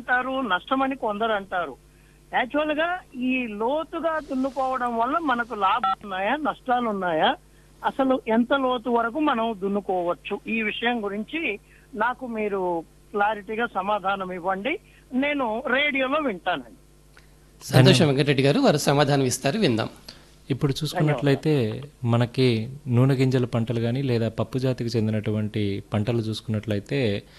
అంటారు నష్టమని కొందరు అంటారు యాక్చువల్ గా ఈ లోతుగా దున్నుకోవడం వల్ల మనకు లాభాలు ఉన్నాయా నష్టాలు ఉన్నాయా అసలు ఎంత లోతు వరకు మనం దున్నుకోవచ్చు ఈ విషయం గురించి నాకు మీరు క్లారిటీగా సమాధానం ఇవ్వండి నేను రేడియోలో వింటానండి సంతోషం వెంకటరెడ్డి గారు వారు సమాధానం ఇస్తారు విందాం ఇప్పుడు చూసుకున్నట్లయితే మనకి నూనె గింజల పంటలు కానీ లేదా పప్పు జాతికి చెందినటువంటి పంటలు చూసుకున్నట్లయితే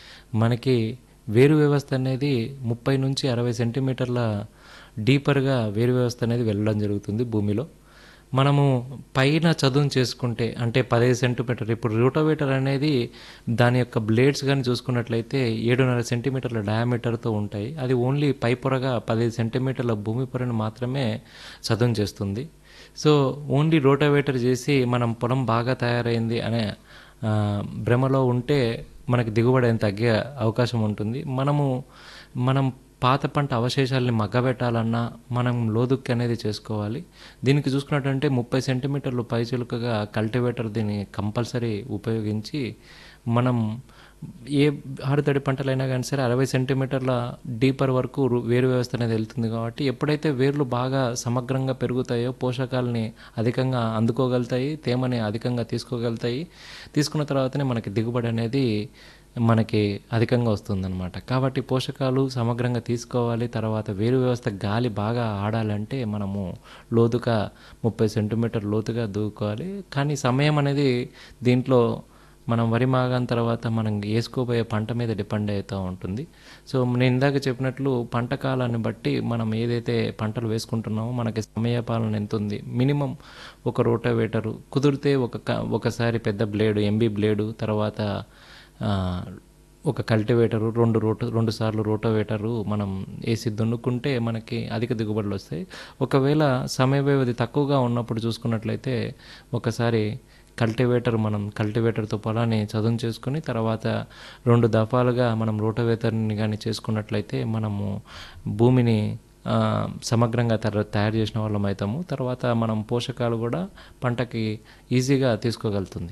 మనకి వేరు వ్యవస్థ అనేది ముప్పై నుంచి అరవై సెంటీమీటర్ల డీపర్గా వేరు వ్యవస్థ అనేది వెళ్ళడం జరుగుతుంది భూమిలో మనము పైన చదును చేసుకుంటే అంటే పదహైదు సెంటీమీటర్ ఇప్పుడు రూటోవేటర్ అనేది దాని యొక్క బ్లేడ్స్ కానీ చూసుకున్నట్లయితే ఏడున్నర సెంటీమీటర్ల డయామీటర్తో ఉంటాయి అది ఓన్లీ పై పొరగా పదహైదు సెంటీమీటర్ల భూమి పొరను మాత్రమే చదును చేస్తుంది సో ఓన్లీ రోటోవేటర్ చేసి మనం పొలం బాగా తయారైంది అనే ఆ, భ్రమలో ఉంటే మనకి దిగుబడి అని తగ్గే అవకాశం ఉంటుంది మనము మనం పాత పంట అవశేషాలని మగ్గబెట్టాలన్నా మనం లోదుక్కి అనేది చేసుకోవాలి దీనికి చూసుకున్నట్టంటే ముప్పై సెంటీమీటర్లు పైచిలుకగా కల్టివేటర్ దీన్ని కంపల్సరీ ఉపయోగించి మనం ఏ ఆరుతడి పంటలైనా కానీ సరే అరవై సెంటీమీటర్ల డీపర్ వరకు రు- వేరు వ్యవస్థ అనేది వెళ్తుంది కాబట్టి ఎప్పుడైతే వేర్లు బాగా సమగ్రంగా పెరుగుతాయో పోషకాలని అధికంగా అందుకోగలుగుతాయి తేమని అధికంగా తీసుకోగలుగుతాయి తీసుకున్న తర్వాతనే మనకి దిగుబడి అనేది మనకి అధికంగా వస్తుందన్నమాట కాబట్టి పోషకాలు సమగ్రంగా తీసుకోవాలి తర్వాత వేరు వ్యవస్థ గాలి బాగా ఆడాలంటే మనము లోతుగా ముప్పై సెంటీమీటర్ లోతుగా దూకోవాలి కానీ సమయం అనేది దీంట్లో మనం వరి మాగాన్ తర్వాత మనం వేసుకోబోయే పంట మీద డిపెండ్ అవుతూ ఉంటుంది సో నేను ఇందాక చెప్పినట్లు పంట కాలాన్ని బట్టి మనం ఏదైతే పంటలు వేసుకుంటున్నామో మనకి సమయపాలన ఎంత ఉంది మినిమం ఒక రోటోవేటరు కుదిరితే ఒక క- ఒకసారి పెద్ద బ్లేడు ఎంబీ బ్లేడు తర్వాత ఆ, ఒక కల్టివేటరు రెండు రోటో రెండు సార్లు రోటోవేటరు మనం వేసి దున్నుకుంటే మనకి అధిక దిగుబడులు వస్తాయి ఒకవేళ సమయ వ్యవధి తక్కువగా ఉన్నప్పుడు చూసుకున్నట్లయితే ఒకసారి కల్టివేటర్ మనం కల్టివేటర్తో పొలాన్ని చదును చేసుకుని తర్వాత రెండు దఫాలుగా మనం రోటోవేటర్ని కానీ చేసుకున్నట్లయితే మనము భూమిని ఆ, సమగ్రంగా తర తయారు చేసిన వాళ్ళం అవుతాము తర్వాత మనం పోషకాలు కూడా పంటకి ఈజీగా తీసుకోగలుగుతుంది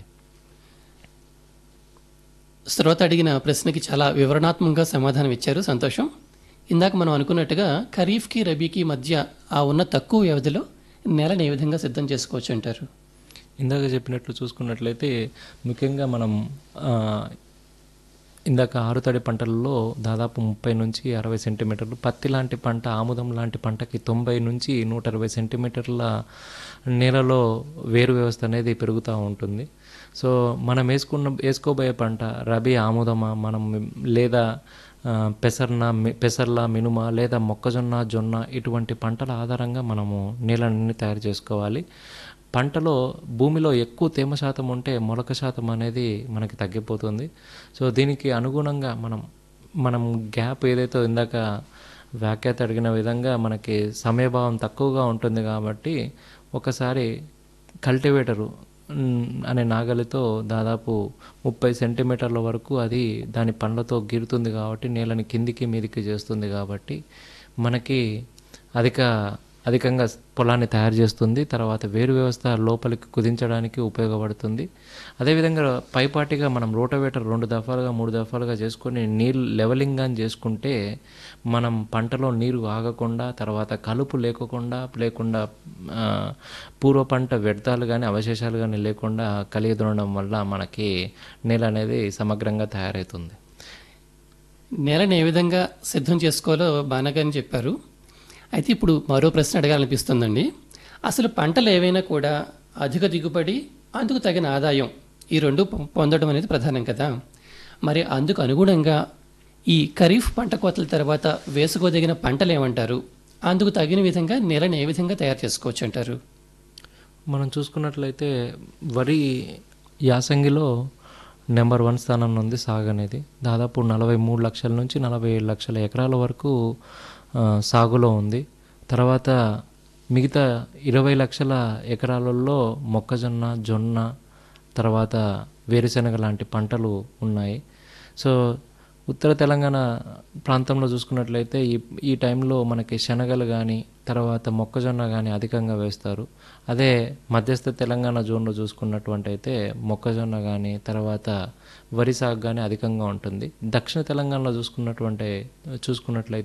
శ్రోత అడిగిన ప్రశ్నకి చాలా వివరణాత్మకంగా సమాధానం ఇచ్చారు సంతోషం ఇందాక మనం అనుకున్నట్టుగా ఖరీఫ్కి రబీకి మధ్య ఆ ఉన్న తక్కువ వ్యవధిలో నెలని ఏ విధంగా సిద్ధం చేసుకోవచ్చు అంటారు ఇందాక చెప్పినట్లు చూసుకున్నట్లయితే ముఖ్యంగా మనం ఆ, ఇందాక ఆరుతడి పంటలలో దాదాపు ముప్పై నుంచి అరవై సెంటీమీటర్లు పత్తి లాంటి పంట ఆముదం లాంటి పంటకి తొంభై నుంచి నూట అరవై సెంటీమీటర్ల నేలలో వేరు వ్యవస్థ అనేది పెరుగుతూ ఉంటుంది సో మనం వేసుకున్న వేసుకోబోయే పంట రబీ ఆముదమా మనం లేదా ఆ, పెసర్న మి- పెసర్ల మినుమ లేదా మొక్కజొన్న జొన్న ఇటువంటి పంటల ఆధారంగా మనము నీళ్ళని తయారు చేసుకోవాలి పంటలో భూమిలో ఎక్కువ తేమ శాతం ఉంటే మొలక శాతం అనేది మనకి తగ్గిపోతుంది సో దీనికి అనుగుణంగా మనం మనం గ్యాప్ ఏదైతే ఇందాక వ్యాఖ్యాత అడిగిన విధంగా మనకి సమయభావం తక్కువగా ఉంటుంది కాబట్టి ఒకసారి కల్టివేటరు మ్, అనే నాగలితో దాదాపు ముప్పై సెంటీమీటర్ల వరకు అది దాని పండ్లతో గీరుతుంది కాబట్టి నేలని కిందికి మీదికి చేస్తుంది కాబట్టి మనకి అధిక అధికంగా పొలాన్ని తయారు చేస్తుంది తర్వాత వేరు వ్యవస్థ లోపలికి కుదించడానికి ఉపయోగపడుతుంది అదేవిధంగా పైపాటిగా మనం రోటవేటర్ రెండు దఫాలుగా మూడు దఫాలుగా చేసుకొని నీళ్ళు లెవలింగ్ అని చేసుకుంటే మనం పంటలో నీరు ఆగకుండా తర్వాత కలుపు లేకుండా లేకుండా ఆ, పూర్వ పంట వ్యర్థాలు కానీ అవశేషాలు కానీ లేకుండా కలిగి దున్నడం వల్ల మనకి నేల అనేది సమగ్రంగా తయారవుతుంది నేలని ఏ విధంగా సిద్ధం చేసుకోవాలో బాగానే చెప్పారు అయితే ఇప్పుడు మరో ప్రశ్న అడగాలనిపిస్తుందండి అసలు పంటలు ఏవైనా కూడా అధిక దిగుబడి అందుకు తగిన ఆదాయం ఈ రెండు పొ- పొందడం అనేది ప్రధానం కదా మరి అందుకు అనుగుణంగా ఈ ఖరీఫ్ పంట కోతల తర్వాత వేసుకోదగిన పంటలు ఏమంటారు అందుకు తగిన విధంగా నేలని ఏ విధంగా తయారు చేసుకోవచ్చు అంటారు మనం చూసుకున్నట్లయితే వరి యాసంగిలో నెంబర్ వన్ స్థానంలో ఉంది సాగు అనేది దాదాపు నలభై మూడు లక్షల నుంచి నలభై ఏడు లక్షల ఎకరాల వరకు ఆ, సాగులో ఉంది తర్వాత మిగతా ఇరవై లక్షల ఎకరాలలో మొక్కజొన్న జొన్న తర్వాత వేరుశెనగ లాంటి పంటలు ఉన్నాయి సో ఉత్తర తెలంగాణ ప్రాంతంలో చూసుకున్నట్లయితే ఈ ఈ టైంలో మనకి శనగలు కానీ తర్వాత మొక్కజొన్న కానీ అధికంగా వేస్తారు అదే మధ్యస్థ తెలంగాణ జోన్లో చూసుకున్నటువంటి అయితే మొక్కజొన్న కానీ తర్వాత వరి సాగు కానీ అధికంగా ఉంటుంది దక్షిణ తెలంగాణలో చూసుకున్నటువంటి చూసుకున్నట్లయితే